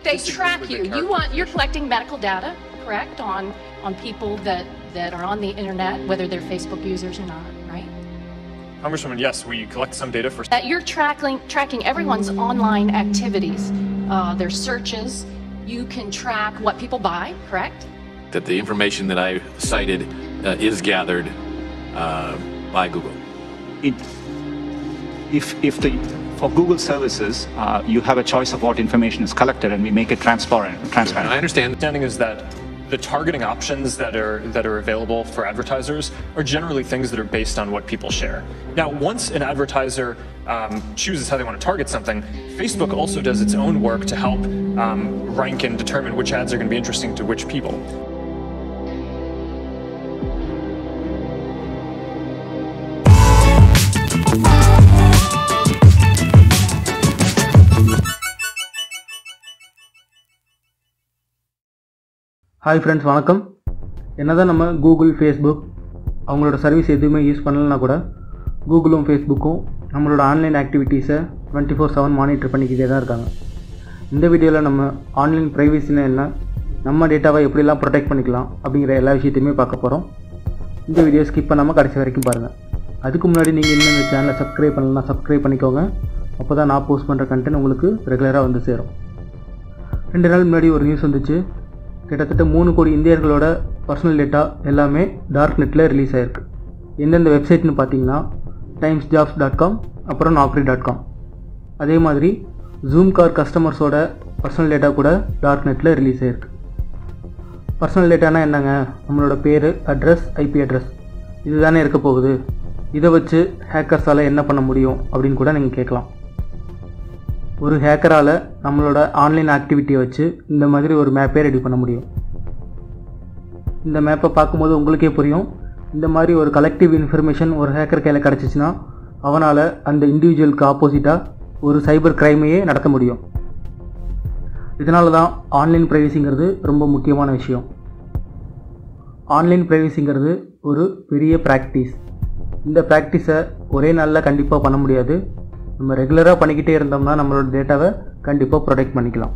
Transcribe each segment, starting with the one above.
they disagree track with the you. You character want you're collecting medical data, correct, on on people that that are on the internet, whether they're Facebook users or not, right? Congresswoman, yes, we collect some data for That you're tracking tracking everyone's online activities, uh, their searches. You can track what people buy, correct? that the information that I cited uh, is gathered uh, by Google. it, if, if the, for Google services, uh, you have a choice of what information is collected and we make it transparent. transparent. I understand. understanding is that the targeting options that are that are available for advertisers are generally things that are based on what people share. Now, once an advertiser um, chooses how they want to target something, Facebook also does its own work to help um, rank and determine which ads are going to be interesting to which people. Hi friends வணக்கம் என்னதான் நம்ம Google Facebook அவங்களோட service எதுவுமே use பண்ணலனா கூட கூகுளும் ஃபேஸ்புக்கும் நம்மளோட ஆன்லைன் ஆக்டிவிட்டீஸை டுவெண்ட்டி ஃபோர் செவன் மானிட்டர் பண்ணிக்கிட்டே தான் இருக்காங்க இந்த வீடியோவில் நம்ம ஆன்லைன் ப்ரைவசினா என்ன நம்ம டேட்டாவை எப்படிலாம் ப்ரொடெக்ட் பண்ணிக்கலாம் அப்படிங்கிற எல்லா விஷயத்தையுமே பார்க்க போகிறோம் இந்த வீடியோ ஸ்கிப் பண்ணாமல் கடைசி வரைக்கும் பாருங்கள் அதுக்கு முன்னாடி நீங்கள் இன்னும் இந்த சேனலை சப்ஸ்கிரைப் பண்ணலாம் சப்ஸ்கிரைப் பண்ணிக்கோங்க அப்போ தான் நான் போஸ்ட் பண்ணுற கண்டென்ட் உங்களுக்கு ரெகுலராக வந்து சேரும் ரெண்டு நாள் முன்னாடி ஒரு நியூஸ் வந்துச்சு கிட்டத்தட்ட மூணு கோடி இந்தியர்களோட பர்சனல் டேட்டா எல்லாமே டார்க் நெட்டில் ரிலீஸ் ஆயிருக்கு எந்தெந்த வெப்சைட்னு பார்த்தீங்கன்னா டைம்ஸ் ஜாப்ஸ் டாட் காம் அப்புறம் நாக்ரி டாட் காம் அதே மாதிரி ஜூம் கார் கஸ்டமர்ஸோட பர்சனல் டேட்டா கூட டார்க் நெட்டில் ரிலீஸ் ஆயிருக்கு பர்சனல் டேட்டானா என்னங்க நம்மளோட பேர் அட்ரஸ் ஐபி அட்ரஸ் இதுதானே இருக்க போகுது இதை வச்சு ஹேக்கர்ஸால் என்ன பண்ண முடியும் அப்படின்னு கூட நீங்கள் கேட்கலாம் ஒரு ஹேக்கரால் நம்மளோட ஆன்லைன் ஆக்டிவிட்டியை வச்சு இந்த மாதிரி ஒரு மேப்பே ரெடி பண்ண முடியும் இந்த மேப்பை பார்க்கும்போது உங்களுக்கே புரியும் இந்த மாதிரி ஒரு கலெக்டிவ் இன்ஃபர்மேஷன் ஒரு ஹேக்கர் கையில் கிடச்சிச்சின்னா அவனால் அந்த இண்டிவிஜுவலுக்கு ஆப்போசிட்டாக ஒரு சைபர் கிரைமையே நடத்த முடியும் இதனால தான் ஆன்லைன் ப்ரைவசிங்கிறது ரொம்ப முக்கியமான விஷயம் ஆன்லைன் ப்ரைவசிங்கிறது ஒரு பெரிய ப்ராக்டிஸ் இந்த ப்ராக்டிஸை ஒரே நாளில் கண்டிப்பாக பண்ண முடியாது நம்ம ரெகுலராக பண்ணிக்கிட்டே இருந்தோம்னா நம்மளோட டேட்டாவை கண்டிப்பாக ப்ரொடெக்ட் பண்ணிக்கலாம்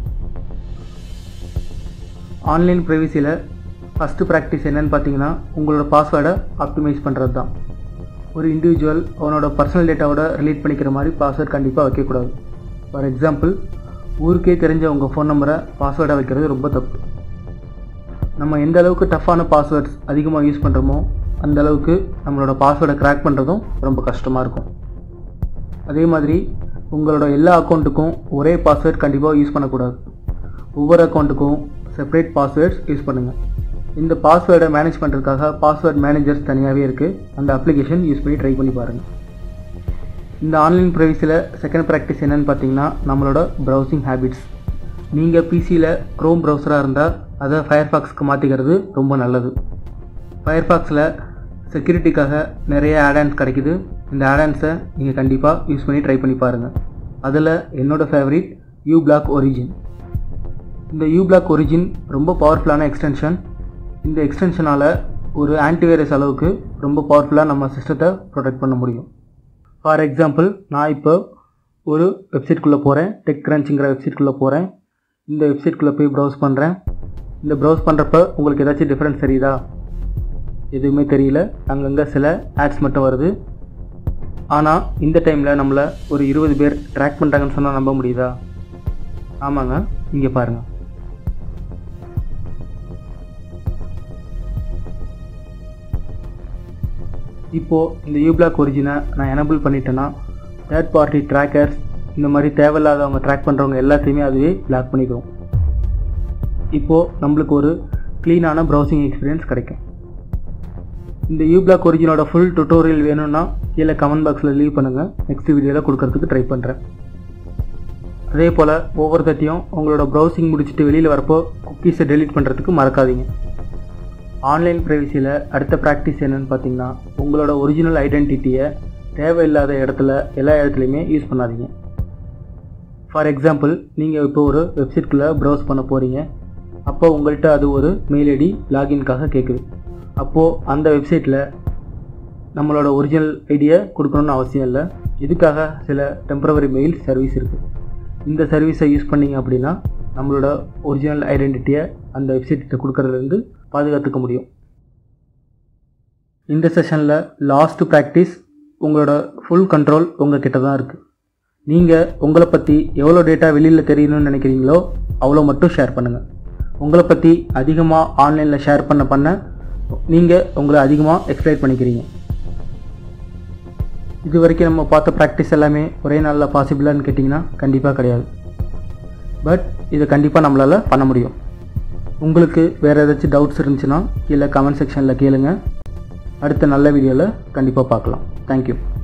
ஆன்லைன் ப்ரைவசியில் ஃபஸ்ட்டு ப்ராக்டிஸ் என்னன்னு பார்த்தீங்கன்னா உங்களோட பாஸ்வேர்டை ஆப்டிமைஸ் பண்ணுறது தான் ஒரு இண்டிவிஜுவல் அவனோட பர்சனல் டேட்டாவோட ரிலேட் பண்ணிக்கிற மாதிரி பாஸ்வேர்ட் கண்டிப்பாக வைக்கக்கூடாது ஃபார் எக்ஸாம்பிள் ஊருக்கே தெரிஞ்ச உங்கள் ஃபோன் நம்பரை பாஸ்வேர்டாக வைக்கிறது ரொம்ப தப்பு நம்ம எந்த அளவுக்கு டஃப்பான பாஸ்வேர்ட்ஸ் அதிகமாக யூஸ் பண்ணுறோமோ அந்த அளவுக்கு நம்மளோட பாஸ்வேர்டை கிராக் பண்ணுறதும் ரொம்ப கஷ்டமாக இருக்கும் அதே மாதிரி உங்களோட எல்லா அக்கௌண்ட்டுக்கும் ஒரே பாஸ்வேர்ட் கண்டிப்பாக யூஸ் பண்ணக்கூடாது ஒவ்வொரு அக்கௌண்ட்டுக்கும் செப்பரேட் பாஸ்வேர்ட்ஸ் யூஸ் பண்ணுங்கள் இந்த பாஸ்வேர்டை மேனேஜ் பண்ணுறதுக்காக பாஸ்வேர்ட் மேனேஜர்ஸ் தனியாகவே இருக்குது அந்த அப்ளிகேஷன் யூஸ் பண்ணி ட்ரை பண்ணி பாருங்கள் இந்த ஆன்லைன் ப்ரைவசியில் செகண்ட் ப்ராக்டிஸ் என்னென்னு பார்த்தீங்கன்னா நம்மளோட ப்ரௌசிங் ஹேபிட்ஸ் நீங்கள் பிசியில் க்ரோம் ப்ரௌசராக இருந்தால் அதை ஃபயர்ஃபாக்ஸ்க்கு மாற்றிக்கிறது ரொம்ப நல்லது ஃபயர்ஃபாக்ஸில் செக்யூரிட்டிக்காக நிறைய ஆடான்ஸ் கிடைக்குது இந்த ஆடான்ஸை நீங்கள் கண்டிப்பாக யூஸ் பண்ணி ட்ரை பண்ணி பாருங்கள் அதில் என்னோடய ஃபேவரிட் யூ பிளாக் ஒரிஜின் இந்த யூ பிளாக் ஒரிஜின் ரொம்ப பவர்ஃபுல்லான எக்ஸ்டென்ஷன் இந்த எக்ஸ்டென்ஷனால் ஒரு ஆன்டிவைரஸ் அளவுக்கு ரொம்ப பவர்ஃபுல்லாக நம்ம சிஸ்டத்தை ப்ரொடெக்ட் பண்ண முடியும் ஃபார் எக்ஸாம்பிள் நான் இப்போ ஒரு வெப்சைட்குள்ளே போகிறேன் டெக் கிரன்ச்சுங்கிற வெப்சைட்குள்ளே போகிறேன் இந்த வெப்சைட்குள்ளே போய் ப்ரௌஸ் பண்ணுறேன் இந்த ப்ரௌஸ் பண்ணுறப்ப உங்களுக்கு ஏதாச்சும் டிஃப்ரென்ஸ் தெரியுதா எதுவுமே தெரியல அங்கங்கே சில ஆட்ஸ் மட்டும் வருது ஆனால் இந்த டைமில் நம்மளை ஒரு இருபது பேர் ட்ராக் பண்ணுறாங்கன்னு சொன்னால் நம்ப முடியுதா ஆமாங்க இங்கே பாருங்கள் இப்போது இந்த யூபிளாக் ஒரிஜினை நான் எனபிள் பண்ணிட்டேன்னா தேர்ட் பார்ட்டி ட்ராக்கர்ஸ் இந்த மாதிரி தேவையில்லாதவங்க ட்ராக் பண்ணுறவங்க எல்லாத்தையுமே அதுவே பிளாக் பண்ணிக்கிறோம் இப்போது நம்மளுக்கு ஒரு க்ளீனான ப்ரௌசிங் எக்ஸ்பீரியன்ஸ் கிடைக்கும் இந்த யூபிளாக் ஒரிஜினோட ஃபுல் டுட்டோரியல் வேணும்னா கீழே கமெண்ட் பாக்ஸில் லீவ் பண்ணுங்கள் நெக்ஸ்ட் வீடியோவில் கொடுக்கறதுக்கு ட்ரை பண்ணுறேன் அதே போல் ஒவ்வொரு தட்டியும் உங்களோட ப்ரௌசிங் முடிச்சுட்டு வெளியில் வரப்போ குக்கீஸை டெலீட் பண்ணுறதுக்கு மறக்காதீங்க ஆன்லைன் ப்ரைவசியில் அடுத்த ப்ராக்டிஸ் என்னென்னு பார்த்தீங்கன்னா உங்களோட ஒரிஜினல் ஐடென்டிட்டியை தேவையில்லாத இடத்துல எல்லா இடத்துலையுமே யூஸ் பண்ணாதீங்க ஃபார் எக்ஸாம்பிள் நீங்கள் இப்போ ஒரு வெப்சைட்குள்ளே ப்ரௌஸ் பண்ண போகிறீங்க அப்போ உங்கள்கிட்ட அது ஒரு மெயில் ஐடி லாகின்காக கேட்குது அப்போது அந்த வெப்சைட்டில் நம்மளோட ஒரிஜினல் ஐடியை கொடுக்கணும்னு அவசியம் இல்லை இதுக்காக சில டெம்பரவரி மெயில் சர்வீஸ் இருக்குது இந்த சர்வீஸை யூஸ் பண்ணீங்க அப்படின்னா நம்மளோட ஒரிஜினல் ஐடென்டிட்டியை அந்த வெப்சைட்டை கொடுக்கறதுலேருந்து பாதுகாத்துக்க முடியும் இந்த செஷனில் லாஸ்ட் ப்ராக்டிஸ் உங்களோட ஃபுல் கண்ட்ரோல் உங்கள் கிட்ட தான் இருக்குது நீங்கள் உங்களை பற்றி எவ்வளோ டேட்டா வெளியில் தெரியணும்னு நினைக்கிறீங்களோ அவ்வளோ மட்டும் ஷேர் பண்ணுங்கள் உங்களை பற்றி அதிகமாக ஆன்லைனில் ஷேர் பண்ண பண்ண நீங்கள் உங்களை அதிகமாக எக்ஸ்பிளைட் பண்ணிக்கிறீங்க இது வரைக்கும் நம்ம பார்த்த ப்ராக்டிஸ் எல்லாமே ஒரே நாளில் பாசிபிளான்னு கேட்டிங்கன்னா கண்டிப்பாக கிடையாது பட் இதை கண்டிப்பாக நம்மளால் பண்ண முடியும் உங்களுக்கு வேறு ஏதாச்சும் டவுட்ஸ் இருந்துச்சுன்னா கீழே கமெண்ட் செக்ஷனில் கேளுங்க அடுத்த நல்ல வீடியோவில் கண்டிப்பாக பார்க்கலாம் தேங்க்யூ